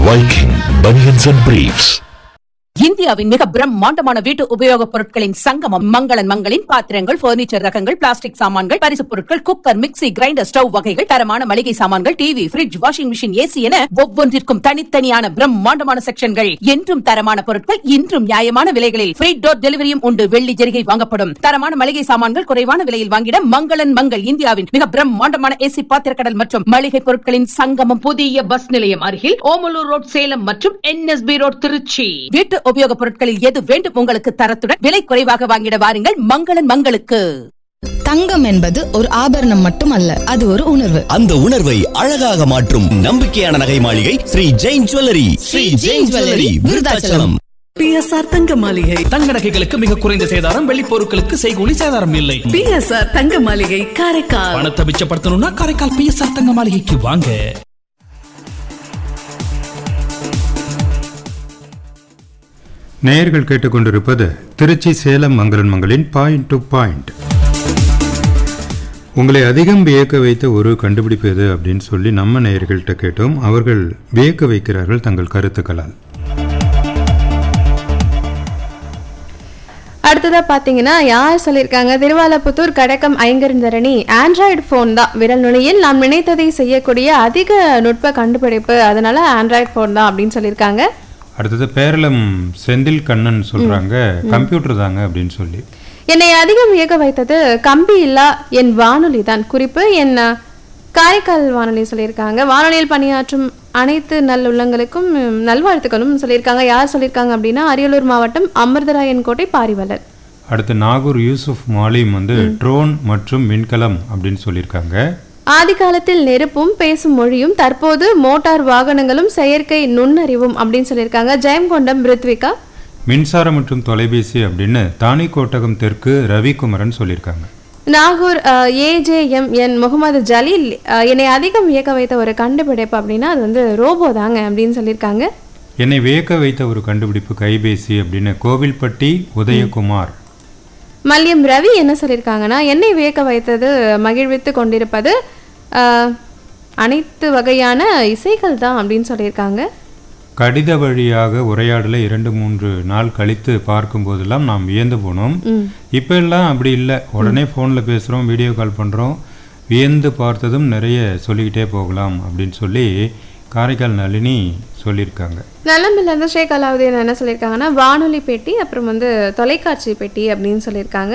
Viking Bunions and Briefs. இந்தியாவின் மிக பிரம்மாண்டமான வீட்டு உபயோகப் பொருட்களின் சங்கமம் மங்களன் மங்களின் பாத்திரங்கள் பர்னிச்சர் ரகங்கள் பிளாஸ்டிக் சாமான்கள் பரிசுப் பொருட்கள் குக்கர் மிக்ஸி கிரைண்டர் ஸ்டவ் வகைகள் தரமான மளிகை சாமான்கள் TV fridge washing machine AC என ஒவ்வொன்றிற்கும் தனித்தனியான பிரம்மாண்டமான செக்ஷன்கள் என்றும் தரமான பொருட்கள் இன்றும் நியாயமான விலைகளில் ஃப்ரீ டோர் டெலிவரியும் உண்டு வெள்ளி ஜெரிகை வாங்கப்படும் தரமான மளிகை சாமான்கள் குறைவான விலையில் வாங்கிட மங்களன் மங்கள் இந்தியாவின் மிக பிரம்மாண்டமான ஏசி பாத்திரக்கடல் மற்றும் மளிகை பொருட்களின் சங்கமம் புதிய பஸ் நிலையம் அருகில் ஓமலூர் ரோட் சேலம் மற்றும் என்எஸ்பி ரோட் திருச்சி வீட்டு உபயோகப் பொருட்களில் எது வேண்டும் உங்களுக்கு தரத்துடன் விலை குறைவாக வாங்கிட வாருங்கள் மங்களன் மங்களுக்கு தங்கம் என்பது ஒரு ஆபரணம் மட்டுமல்ல அது ஒரு உணர்வு அந்த உணர்வை அழகாக மாற்றும் நம்பிக்கையான நகை மாளிகை Sri Jain jewellery Sri Jain jewellery Virudhachalam BSR தங்க மாளிகை தங்க நகைகளுக்கு மிக குறைந்த சேதாரம் வெள்ளி பொருட்களுக்கு செய்கூலி சேதாரம் இல்லை பிஎஸ்ஆர் தங்க மாளிகை காரைக்கால் பணத்தை மிச்சப்படுத்தணும்னா காரைக்கால் பிஎஸ்ஆர் தங்க மாளிகைக்கு வாங்க நேயர்கள் கேட்டுக்கொண்டிருப்பது திருச்சி சேலம் மங்களன் மங்களின் பாயிண்ட் டு பாயிண்ட் உங்களை அதிகம் வியக்க வைத்த ஒரு கண்டுபிடிப்பு எது அப்படின்னு சொல்லி நம்ம நேயர்கள்ட்ட கேட்டோம் அவர்கள் வியக்க வைக்கிறார்கள் தங்கள் கருத்துக்களால் அடுத்ததா பாத்தீங்கன்னா யார் சொல்லியிருக்காங்க திருவாலப்புத்தூர் கடக்கம் ஐங்கரந்தரணி ஆண்ட்ராய்டு ஃபோன் தான் விரல் நுனியில் நாம் நினைத்ததை செய்யக்கூடிய அதிக நுட்ப கண்டுபிடிப்பு அதனால ஆண்ட்ராய்டு ஃபோன் தான் அப்படின்னு சொல்லியிருக்காங்க அடுத்தது பேரளம் செந்தில் கண்ணன் சொல்றாங்க கம்ப்யூட்டர் தாங்க அப்படின்னு சொல்லி என்னை அதிகம் வியக்க வைத்தது கம்பி இல்லா என் வானொலி தான் குறிப்பு என் அஹ், காரைக்கால் வானொலி சொல்லியிருக்காங்க வானொலியில் பணியாற்றும் அனைத்து நல்லுள்ளங்களுக்கும் உம், நல்வாழ்த்துக்களும் சொல்லியிருக்காங்க யார் சொல்லியிருக்காங்க அப்படின்னா அரியலூர் மாவட்டம் அமிர்தராயன் கோட்டை பாரிவலர் அடுத்து நாகூர் யூசுப் மாலிம் வந்து ட்ரோன் மற்றும் மின்கலம் அப்படின்னு சொல்லியிருக்காங்க ஆதி காலத்தில் நெருப்பும் பேசும் மொழியும் தற்போது மோட்டார் வாகனங்களும் செயற்கை நுண்ணறிவும் அப்படின்னு சொல்லியிருக்காங்க ஜெயங்கொண்டம் ரித்விகா மின்சாரம் மற்றும் தொலைபேசி அப்படின்னு தானிக்கோட்டகம் தெற்கு ரவிக்குமரன் சொல்லியிருக்காங்க நாகூர் ஏஜேஎம் என் முகமது ஜலீல் அஹ், என்னை அதிகம் வியக்க வைத்த ஒரு கண்டுபிடிப்பு அப்படின்னா அது வந்து ரோபோ தாங்க அப்படின்னு சொல்லியிருக்காங்க என்னை வியக்க வைத்த ஒரு கண்டுபிடிப்பு கைபேசி அப்படின்னு கோவில்பட்டி உதயகுமார் மல்லியம் ரவி என்ன சொல்லியிருக்காங்கன்னா என்னை வியக்க வைத்தது மகிழ்வித்து கொண்டிருப்பது அஹ், அனைத்து வகையான இசைகள் தான் அப்படின்னு சொல்லியிருக்காங்க கடித வழியாக உரையாடலை இரண்டு மூன்று நாள் கழித்து பார்க்கும் போதெல்லாம் நாம் வியந்து போனோம் இப்போ எல்லாம் அப்படி இல்லை உடனே ஃபோனில் பேசுகிறோம் வீடியோ கால் பண்ணுறோம் வியந்து பார்த்ததும் நிறைய சொல்லிக்கிட்டே போகலாம் அப்படின்னு சொல்லி காரைக்கால் நளினி சொல்லியிருக்காங்க நல்லம்பிலேருந்து ஷேக் அலாவுதீன் என்ன சொல்லியிருக்காங்கன்னா வானொலி பெட்டி அப்புறம் வந்து தொலைக்காட்சி பெட்டி அப்படின்னு சொல்லியிருக்காங்க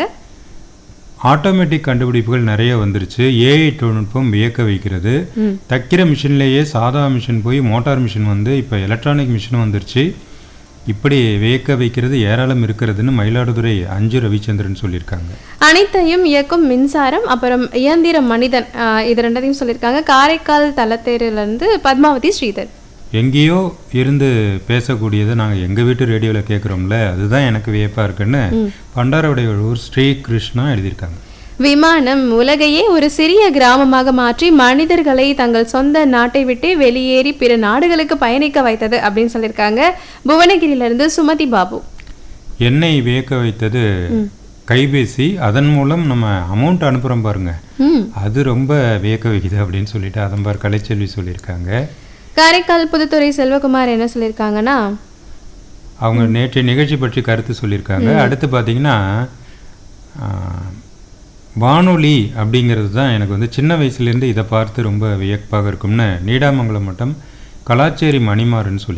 ஆட்டோமேட்டிக் கண்டுபிடிப்புகள் நிறைய வந்துருச்சு ஏஐ தொழில்நுட்பம் வியக்க வைக்கிறது தைக்கிற மிஷின்லேயே சாதா மிஷின் போய் மோட்டார் மிஷின் வந்து இப்போ எலக்ட்ரானிக் மிஷின் வந்துருச்சு இப்படி வியக்க வைக்கிறது ஏராளம் இருக்கிறதுன்னு மயிலாடுதுறை அஞ்சு ரவிச்சந்திரன் சொல்லியிருக்காங்க அனைத்தையும் இயக்கும் மின்சாரம் அப்புறம் இயந்திர மனிதன் ஆஹ் இது ரெண்டத்தையும் சொல்லியிருக்காங்க காரைக்கால் தலத்தேரிலிருந்து பத்மாவதி ஸ்ரீதர் எங்கேயோ இருந்து பேசக்கூடியதை நாங்கள் எங்கள் வீட்டு ரேடியோவில் கேட்குறோம்ல அதுதான் எனக்கு வியப்பாக இருக்குன்னு பண்டாரவுடைய ஊர் ஸ்ரீ கிருஷ்ணா எழுதியிருக்காங்க விமானம் உலகையே ஒரு சிறிய கிராமமாக மாற்றி மனிதர்களை தங்கள் சொந்த நாட்டை விட்டு வெளியேறி பிற நாடுகளுக்கு பயணிக்க வைத்தது அப்படின்னு சொல்லியிருக்காங்க புவனகிரியிலிருந்து சுமதி பாபு என்னை வியக்க வைத்தது கைபேசி அதன் மூலம் நம்ம அமௌண்ட் அனுப்புகிறோம் பாருங்க அது ரொம்ப வியக்க வைக்குது அப்படின்னு சொல்லிட்டு அதம்பார் கலைச்செல்வி சொல்லியிருக்காங்க காரைக்கால் புதுத்துறை செல்வகுமார் என்ன சொல்லியிருக்காங்கன்னா அவங்க நேற்றைய நிகழ்ச்சி பற்றி கருத்து சொல்லியிருக்காங்க அடுத்து பார்த்தீங்கன்னா ஆ, வானொலி அப்படிங்கிறது தான் எனக்கு வந்து சின்ன வயசுலேருந்து இதை பார்த்து ரொம்ப வியப்பாக இருக்கும்னு நீடாமங்கலம் மட்டம் கலாச்சேரி மணிமாறன் சொல்லி